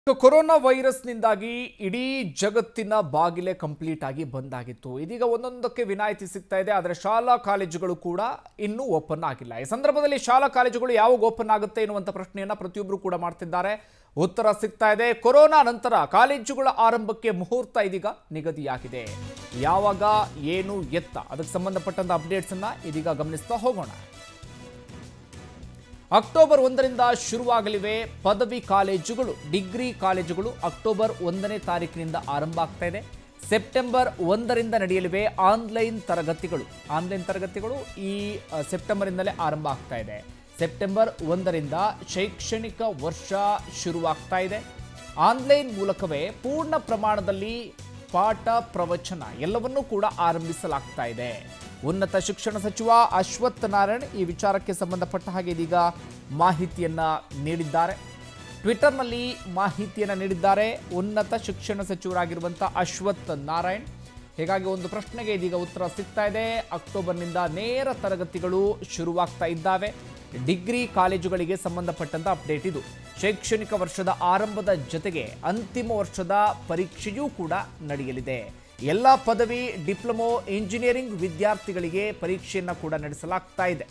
corona ವೈರಸ್ನಿಂದಾಗಿ ಇಡೀ ಜಗತ್ತಿನ ಬಾಗಿಲೆ complete ಆಗಿ ಬಂದ್ ಆಗಿತ್ತು ಇದೀಗ ಒಂದೊಂದಕ್ಕೆ ವಿನಾಯಿತಿ ಸಿಗ್ತಾ ಇದೆ ಆದರೆ ಶಾಲಾ ಕಾಲೇಜುಗಳು ಕೂಡ ಇನ್ನೂ ಓಪನ್ ಆಗಿಲ್ಲ ಈ ಸಂದರ್ಭದಲ್ಲಿ ಶಾಲಾ ಕಾಲೇಜುಗಳು ಯಾವಾಗ ಓಪನ್ ಆಗುತ್ತೆ ಎನ್ನುವಂಥ ಪ್ರಶ್ನೆಯನ್ನ ಪ್ರತಿಯೊಬ್ಬರು ಕೂಡ ಮಾಡ್ತಿದ್ದಾರೆ ಉತ್ತರ ಸಿಗ್ತಾ ಇದೆ ಕೊರೋನಾ ನಂತರ ಕಾಲೇಜುಗಳ ಆರಂಭಕ್ಕೆ ಮುಹೂರ್ತ ಇದೀಗ ನಿಗದಿಯಾಗಿದೆ ಯಾವಾಗ ಏನು ಎತ್ತ ಅದಕ್ಕೆ ಸಂಬಂಧಪಟ್ಟಂತ ಅಪ್ಡೇಟ್ಸ್ ಅನ್ನ ಇದೀಗ ಗಮನಿಸ್ತಾ ಹೋಗೋಣ ಅಕ್ಟೋಬರ್ ಒಂದರಿಂದ ಶುರುವಾಗಲಿವೆ ಪದವಿ ಕಾಲೇಜುಗಳು ಡಿಗ್ರಿ ಕಾಲೇಜುಗಳು ಅಕ್ಟೋಬರ್ ಒಂದನೇ ತಾರೀಕಿನಿಂದ ಆರಂಭ ಆಗ್ತಾ ಇದೆ ಸೆಪ್ಟೆಂಬರ್ ಒಂದರಿಂದ ನಡೆಯಲಿವೆ ಆನ್ಲೈನ್ ತರಗತಿಗಳು ಆನ್ಲೈನ್ ತರಗತಿಗಳು ಈ ಅ, ಸೆಪ್ಟೆಂಬರಿಂದಲೇ ಆರಂಭ ಆಗ್ತಾ ಇದೆ ಸೆಪ್ಟೆಂಬರ್ ಒಂದರಿಂದ ಶೈಕ್ಷಣಿಕ ವರ್ಷ ಶುರುವಾಗ್ತಾ ಇದೆ ಆನ್ಲೈನ್ ಮೂಲಕವೇ ಪೂರ್ಣ ಪ್ರಮಾಣದಲ್ಲಿ ಪಾಠ ಪ್ರವಚನ ಎಲ್ಲವನ್ನೂ ಕೂಡ ಆರಂಭಿಸಲಾಗ್ತಾ ಇದೆ ಉನ್ನತ ಶಿಕ್ಷಣ ಸಚಿವ ಅಶ್ವಥ್ ನಾರಾಯಣ್ ಈ ವಿಚಾರಕ್ಕೆ ಸಂಬಂಧಪಟ್ಟ ಹಾಗೆ ಇದೀಗ ಮಾಹಿತಿಯನ್ನ ನೀಡಿದ್ದಾರೆ ಟ್ವಿಟರ್ನಲ್ಲಿ ಮಾಹಿತಿಯನ್ನು ನೀಡಿದ್ದಾರೆ ಉನ್ನತ ಶಿಕ್ಷಣ ಸಚಿವರಾಗಿರುವಂಥ ಅಶ್ವಥ್ ನಾರಾಯಣ್ ಹೀಗಾಗಿ ಒಂದು ಪ್ರಶ್ನೆಗೆ ಇದೀಗ ಉತ್ತರ ಸಿಗ್ತಾ ಇದೆ ಅಕ್ಟೋಬರ್ನಿಂದ ನೇರ ತರಗತಿಗಳು ಶುರುವಾಗ್ತಾ ಇದ್ದಾವೆ ಡಿಗ್ರಿ ಕಾಲೇಜುಗಳಿಗೆ ಸಂಬಂಧಪಟ್ಟಂತ ಅಪ್ಡೇಟ್ ಇದು ಶೈಕ್ಷಣಿಕ ವರ್ಷದ ಆರಂಭದ ಜೊತೆಗೆ ಅಂತಿಮ ವರ್ಷದ ಪರೀಕ್ಷೆಯೂ ಕೂಡ ನಡೆಯಲಿದೆ ಎಲ್ಲ ಪದವಿ ಡಿಪ್ಲೊಮೊ ಇಂಜಿನಿಯರಿಂಗ್ ವಿದ್ಯಾರ್ಥಿಗಳಿಗೆ ಪರೀಕ್ಷೆಯನ್ನು ಕೂಡ ನಡೆಸಲಾಗ್ತಾ ಇದೆ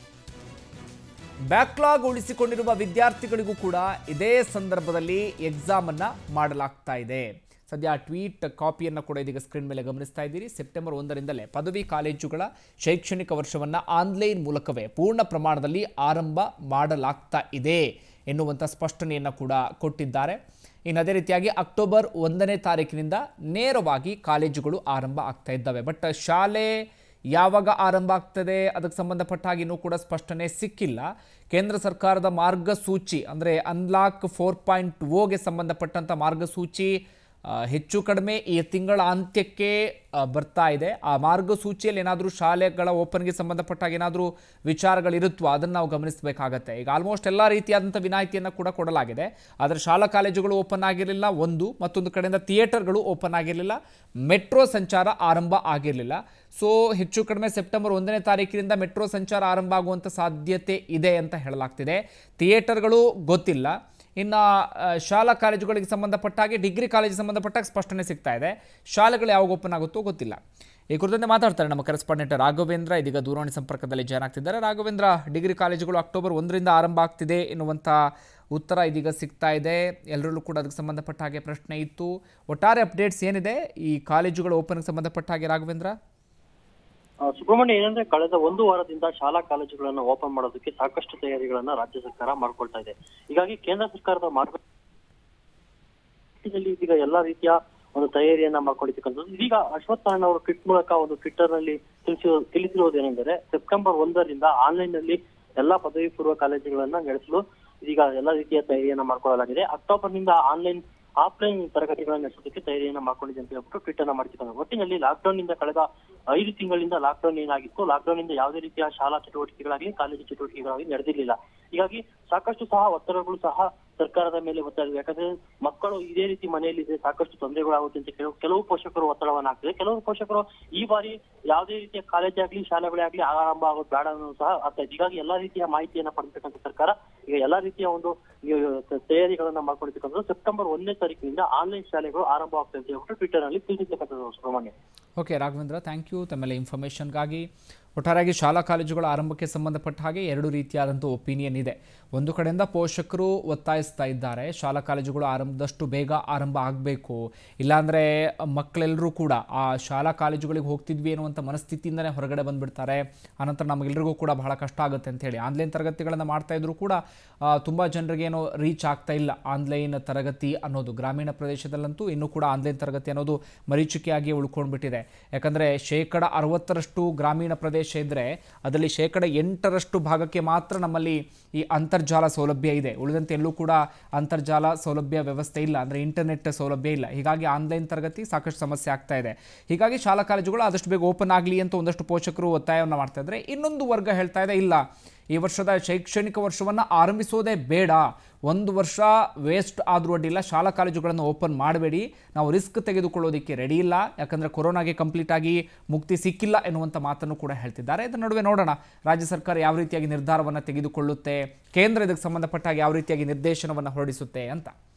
ಬ್ಯಾಕ್ಲಾಗ್ ಉಳಿಸಿಕೊಂಡಿರುವ ವಿದ್ಯಾರ್ಥಿಗಳಿಗೂ ಕೂಡ ಇದೇ ಸಂದರ್ಭದಲ್ಲಿ ಎಕ್ಸಾಮ್ ಅನ್ನ ಮಾಡಲಾಗ್ತಾ ಇದೆ ಸದ್ಯ ಟ್ವೀಟ್ ಕಾಪಿಯನ್ನು ಕೂಡ ಇದೀಗ ಸ್ಕ್ರೀನ್ ಮೇಲೆ ಗಮನಿಸ್ತಾ ಇದ್ದೀರಿ ಸೆಪ್ಟೆಂಬರ್ ಒಂದರಿಂದಲೇ ಪದವಿ ಕಾಲೇಜುಗಳ ಶೈಕ್ಷಣಿಕ ವರ್ಷವನ್ನ ಆನ್ಲೈನ್ ಮೂಲಕವೇ ಪೂರ್ಣ ಪ್ರಮಾಣದಲ್ಲಿ ಆರಂಭ ಮಾಡಲಾಗ್ತಾ ಇದೆ ಎನ್ನುವಂಥ ಸ್ಪಷ್ಟನೆಯನ್ನು ಕೂಡ ಕೊಟ್ಟಿದ್ದಾರೆ ಇನ್ನು ಅದೇ ರೀತಿಯಾಗಿ ಅಕ್ಟೋಬರ್ ಒಂದನೇ ತಾರೀಕಿನಿಂದ ನೇರವಾಗಿ ಕಾಲೇಜುಗಳು ಆರಂಭ ಆಗ್ತಾ ಇದ್ದಾವೆ ಬಟ್ ಶಾಲೆ ಯಾವಾಗ ಆರಂಭ ಆಗ್ತದೆ ಅದಕ್ಕೆ ಸಂಬಂಧಪಟ್ಟ ಹಾಗೆ ಇನ್ನೂ ಕೂಡ ಸ್ಪಷ್ಟನೆ ಸಿಕ್ಕಿಲ್ಲ ಕೇಂದ್ರ ಸರ್ಕಾರದ ಮಾರ್ಗಸೂಚಿ ಅಂದರೆ ಅನ್ಲಾಕ್ ಫೋರ್ ಪಾಯಿಂಟ್ ಓಗೆ ಸಂಬಂಧಪಟ್ಟಂಥ ಮಾರ್ಗಸೂಚಿ ಆ, ಹೆಚ್ಚು ಕಡಿಮೆ ಈ ತಿಂಗಳ ಅಂತ್ಯಕ್ಕೆ ಆ, ಬರ್ತಾ ಇದೆ ಆ ಮಾರ್ಗಸೂಚಿಯಲ್ಲಿ ಏನಾದರೂ ಶಾಲೆಗಳ ಓಪನ್ಗೆ ಸಂಬಂಧಪಟ್ಟ ಹಾಗೆ ಏನಾದರೂ ವಿಚಾರಗಳಿರುತ್ತೋ ಅದನ್ನು ನಾವು ಗಮನಿಸಬೇಕಾಗತ್ತೆ ಈಗ ಆಲ್ಮೋಸ್ಟ್ ಎಲ್ಲ ರೀತಿಯಾದಂಥ ವಿನಾಯಿತಿಯನ್ನು ಕೂಡ ಕೊಡಲಾಗಿದೆ ಆದರೆ ಶಾಲಾ ಕಾಲೇಜುಗಳು ಓಪನ್ ಆಗಿರಲಿಲ್ಲ ಒಂದು ಮತ್ತೊಂದು ಕಡೆಯಿಂದ ಥಿಯೇಟರ್ಗಳು ಓಪನ್ ಆಗಿರಲಿಲ್ಲ ಮೆಟ್ರೋ ಸಂಚಾರ ಆರಂಭ ಆಗಿರಲಿಲ್ಲ ಸೊ ಹೆಚ್ಚು ಕಡಿಮೆ ಸೆಪ್ಟೆಂಬರ್ ಒಂದನೇ ತಾರೀಕಿನಿಂದ ಮೆಟ್ರೋ ಸಂಚಾರ ಆರಂಭ ಆಗುವಂಥ ಸಾಧ್ಯತೆ ಇದೆ ಅಂತ ಹೇಳಲಾಗ್ತಿದೆ ಥಿಯೇಟರ್ಗಳು ಗೊತ್ತಿಲ್ಲ ಇನ್ನು ಆ, ಶಾಲಾ ಕಾಲೇಜುಗಳಿಗೆ ಸಂಬಂಧಪಟ್ಟ ಹಾಗೆ ಡಿಗ್ರಿ ಕಾಲೇಜಿಗೆ ಸಂಬಂಧಪಟ್ಟ ಹಾಗೆ ಸ್ಪಷ್ಟನೆ ಸಿಗ್ತಾ ಇದೆ ಶಾಲೆಗಳು ಯಾವಾಗ ಓಪನ್ ಆಗುತ್ತೋ ಗೊತ್ತಿಲ್ಲ ಈ ಕುರಿತಂತೆ ಮಾತಾಡ್ತಾರೆ ನಮ್ಮ ಕರೆಸ್ಪಾಂಡೆಂಟ್ ರಾಘವೇಂದ್ರ ಇದೀಗ ದೂರವಾಣಿ ಸಂಪರ್ಕದಲ್ಲಿ ಜಾಯ್ನ್ ಆಗ್ತಿದ್ದಾರೆ ರಾಘವೇಂದ್ರ ಡಿಗ್ರಿ ಕಾಲೇಜುಗಳು ಅಕ್ಟೋಬರ್ ಒಂದರಿಂದ ಆರಂಭ ಆಗ್ತಿದೆ ಎನ್ನುವಂಥ ಉತ್ತರ ಇದೀಗ ಸಿಗ್ತಾ ಇದೆ ಎಲ್ಲರಲ್ಲೂ ಕೂಡ ಅದಕ್ಕೆ ಸಂಬಂಧಪಟ್ಟ ಹಾಗೆ ಪ್ರಶ್ನೆ ಇತ್ತು ಒಟ್ಟಾರೆ ಅಪ್ಡೇಟ್ಸ್ ಏನಿದೆ ಈ ಕಾಲೇಜುಗಳು ಓಪನ್ಗೆ ಸಂಬಂಧಪಟ್ಟ ಹಾಗೆ ರಾಘವೇಂದ್ರ ಆ, ಸುಬ್ರಹ್ಮಣ್ಯ ಏನಂದ್ರೆ ಕಳೆದ ಒಂದು ವಾರದಿಂದ ಶಾಲಾ ಕಾಲೇಜುಗಳನ್ನ ಓಪನ್ ಮಾಡೋದಕ್ಕೆ ಸಾಕಷ್ಟು ತಯಾರಿಗಳನ್ನ ರಾಜ್ಯ ಸರ್ಕಾರ ಮಾಡ್ಕೊಳ್ತಾ ಇದೆ ಹೀಗಾಗಿ ಕೇಂದ್ರ ಸರ್ಕಾರದ ಮಾರ್ಗ ಇದರಲ್ಲಿ ಇದೀಗ ಎಲ್ಲಾ ರೀತಿಯ ಒಂದು ತಯಾರಿಯನ್ನ ಮಾಡ್ಕೊಂಡಿರ್ತಕ್ಕಂಥದ್ದು ಇದೀಗ ಅಶ್ವಥ್ ನಾರಾಯಣ ಅವರು ಟ್ವಿಟ್ ಮೂಲಕ ಒಂದು ಟ್ವಿಟ್ಟರ್ ನಲ್ಲಿ ತಿಳಿಸಿರೋ ತಿಳಿಸಿರುವುದೇನೆಂದರೆ ಸೆಪ್ಟೆಂಬರ್ ಒಂದರಿಂದ ಆನ್ಲೈನ್ ನಲ್ಲಿ ಎಲ್ಲಾ ಪದವಿ ಪೂರ್ವ ಕಾಲೇಜುಗಳನ್ನ ನಡೆಸಲು ಇದೀಗ ಎಲ್ಲಾ ರೀತಿಯ ತಯಾರಿಯನ್ನ ಮಾಡ್ಕೊಳ್ಳಲಾಗಿದೆ ಅಕ್ಟೋಬರ್ ನಿಂದ ಆನ್ಲೈನ್ ಆಫ್ಲೈನ್ ತರಗತಿಗಳನ್ನ ನಡೆಸೋದಕ್ಕೆ ತಯಾರಿಯನ್ನ ಮಾಡ್ಕೊಂಡಿದೆ ಅಂತ ಹೇಳ್ಬಿಟ್ಟು ಟ್ವೀಟ್ ಅನ್ನ ಮಾಡ್ತಿದ್ದಾರೆ ಒಟ್ಟಿನಲ್ಲಿ ಲಾಕ್ಡೌನ್ ನಿಂದ ಕಳೆದ ಐದು ತಿಂಗಳಿಂದ ಲಾಕ್ಡೌನ್ ಏನಾಗಿತ್ತು ಲಾಕ್ಡೌನ್ ನಿಂದ ಯಾವುದೇ ರೀತಿಯ ಶಾಲಾ ಚಟುವಟಿಕೆಗಳಾಗಲಿ ಕಾಲೇಜು ಚಟುವಟಿಕೆಗಳಾಗಲಿ ನಡೆದಿರಲಿಲ್ಲ ಹೀಗಾಗಿ ಸಾಕಷ್ಟು ಸಹ ಒತ್ತಡಗಳು ಸಹ ಸರ್ಕಾರದ ಮೇಲೆ ಒತ್ತಡ ಇದೆ ಯಾಕಂದ್ರೆ ಮಕ್ಕಳು ಇದೇ ರೀತಿ ಮನೆಯಲ್ಲಿ ಇದ್ರೆ ಸಾಕಷ್ಟು ತೊಂದರೆಗಳಾಗುತ್ತೆ ಅಂತ ಕೆಲವು ಕೆಲವು ಪೋಷಕರು ಒತ್ತಡವನ್ನ ಹಾಕ್ತಿದೆ ಕೆಲವು ಪೋಷಕರು ಈ ಬಾರಿ ಯಾವುದೇ ರೀತಿಯ ಕಾಲೇಜ್ ಆಗ್ಲಿ ಶಾಲೆಗಳೇ ಆಗ್ಲಿ ಆರಂಭ ಆಗೋದು ಬೇಡ ಅನ್ನೋದು ಸಹ ಆಗ್ತಾ ಇದೆ ಹೀಗಾಗಿ ಎಲ್ಲಾ ರೀತಿಯ ಮಾಹಿತಿಯನ್ನ ಪಡೆದಿರ್ತಕ್ಕಂಥ ಸರ್ಕಾರ ಈಗ ಎಲ್ಲಾ ರೀತಿಯ ಒಂದು ನೀವು ತಯಾರಿಗಳನ್ನ ಮಾಡ್ಕೊಂಡಿರ್ತಕ್ಕಂಥದ್ದು ಸೆಪ್ಟೆಂಬರ್ ಒಂದನೇ ತಾರೀಕಿನಿಂದ ಆನ್ಲೈನ್ ಶಾಲೆಗಳು ಆರಂಭ ಆಗ್ತದೆ ಅಂತ ಹೇಳ್ಬಿಟ್ಟು ಟ್ವಿಟರ್ ನಲ್ಲಿ ತಿಳಿಸಿರ್ತಕ್ಕಂಥದ್ದು Subrahmanya okay Raghavendra thank you ತಮ್ಮೆಲ್ಲ ಇನ್ಫಾರ್ಮೇಷನ್ಗಾಗಿ ಒಟ್ಟಾರೆಯಾಗಿ ಶಾಲಾ ಕಾಲೇಜುಗಳ ಆರಂಭಕ್ಕೆ ಸಂಬಂಧಪಟ್ಟ ಹಾಗೆ ಎರಡು ರೀತಿಯಾದಂಥ ಒಪಿನಿಯನ್ ಇದೆ ಒಂದು ಕಡೆಯಿಂದ ಪೋಷಕರು ಒತ್ತಾಯಿಸ್ತಾ ಇದ್ದಾರೆ ಶಾಲಾ ಕಾಲೇಜುಗಳು ಆರಂಭದಷ್ಟು ಬೇಗ ಆರಂಭ ಆಗಬೇಕು ಇಲ್ಲಾಂದರೆ ಮಕ್ಕಳೆಲ್ಲರೂ ಕೂಡ ಆ ಶಾಲಾ ಕಾಲೇಜುಗಳಿಗೆ ಹೋಗ್ತಿದ್ವಿ ಅನ್ನುವಂಥ ಮನಸ್ಥಿತಿಯಿಂದನೇ ಹೊರಗಡೆ ಬಂದುಬಿಡ್ತಾರೆ ಆನಂತರ ನಮಗೆಲ್ಲರಿಗೂ ಕೂಡ ಬಹಳ ಕಷ್ಟ ಆಗುತ್ತೆ ಅಂತ ಹೇಳಿ ಆನ್ಲೈನ್ ತರಗತಿಗಳನ್ನು ಮಾಡ್ತಾ ಇದ್ರು ಕೂಡ ತುಂಬ ಜನರಿಗೆ ಏನೋ ರೀಚ್ ಆಗ್ತಾ ಇಲ್ಲ ಆನ್ಲೈನ್ ತರಗತಿ ಅನ್ನೋದು ಗ್ರಾಮೀಣ ಪ್ರದೇಶದಲ್ಲಂತೂ ಇನ್ನೂ ಕೂಡ ಆನ್ಲೈನ್ ತರಗತಿ ಅನ್ನೋದು ಮರೀಚಿಕೆಯಾಗಿ ಉಳ್ಕೊಂಡ್ಬಿಟ್ಟಿದೆ ಯಾಕಂದರೆ ಶೇಕಡ ಅರವತ್ತರಷ್ಟು ಗ್ರಾಮೀಣ ಪ್ರದೇಶ ಇದ್ದರೆ ಅದರಲ್ಲಿ ಶೇಕಡ ಎಂಟರಷ್ಟು ಭಾಗಕ್ಕೆ ಮಾತ್ರ ನಮ್ಮಲ್ಲಿ ಈ ಅಂತರ್ಜಾಲ ಸೌಲಭ್ಯ ಇದೆ ಉಳಿದಂತೆ ಎಲ್ಲೂ ಕೂಡ ಅಂತರ್ಜಾಲ ಸೌಲಭ್ಯ ವ್ಯವಸ್ಥೆ ಇಲ್ಲ ಅಂದರೆ ಇಂಟರ್ನೆಟ್ ಸೌಲಭ್ಯ ಇಲ್ಲ ಹೀಗಾಗಿ ಆನ್ಲೈನ್ ತರಗತಿ ಸಾಕಷ್ಟು ಸಮಸ್ಯೆ ಆಗ್ತಾ ಇದೆ ಹೀಗಾಗಿ ಶಾಲಾ ಕಾಲೇಜುಗಳು ಆದಷ್ಟು ಬೇಗ ಓಪನ್ ಆಗಲಿ ಅಂತ ಒಂದಷ್ಟು ಪೋಷಕರು ಒತ್ತಾಯವನ್ನು ಮಾಡ್ತಾ ಇದ್ದಾರೆ ಇನ್ನೊಂದು ವರ್ಗ ಹೇಳ್ತಾ ಇದೆ ಇಲ್ಲ ಈ ವರ್ಷದ ಶೈಕ್ಷಣಿಕ ವರ್ಷವನ್ನು ಆರಂಭಿಸೋದೇ ಬೇಡ ಒಂದು ವರ್ಷ ವೇಸ್ಟ್ ಆದರೂ ಅಡ್ಡಿಲ್ಲ ಶಾಲಾ ಕಾಲೇಜುಗಳನ್ನು ಓಪನ್ ಮಾಡಬೇಡಿ ನಾವು ರಿಸ್ಕ್ ತೆಗೆದುಕೊಳ್ಳೋದಕ್ಕೆ ರೆಡಿ ಇಲ್ಲ ಯಾಕಂದರೆ ಕೊರೋನಾಗೆ ಕಂಪ್ಲೀಟ್ ಆಗಿ ಮುಕ್ತಿ ಸಿಕ್ಕಿಲ್ಲ ಎನ್ನುವಂಥ ಮಾತನ್ನು ಕೂಡ ಹೇಳ್ತಿದ್ದಾರೆ ಇದರ ನಡುವೆ ನೋಡೋಣ ರಾಜ್ಯ ಸರ್ಕಾರ ಯಾವ ರೀತಿಯಾಗಿ ನಿರ್ಧಾರವನ್ನು ತೆಗೆದುಕೊಳ್ಳುತ್ತೆ ಕೇಂದ್ರ ಇದಕ್ಕೆ ಸಂಬಂಧಪಟ್ಟಾಗ ಯಾವ ರೀತಿಯಾಗಿ ನಿರ್ದೇಶನವನ್ನು ಹೊರಡಿಸುತ್ತೆ ಅಂತ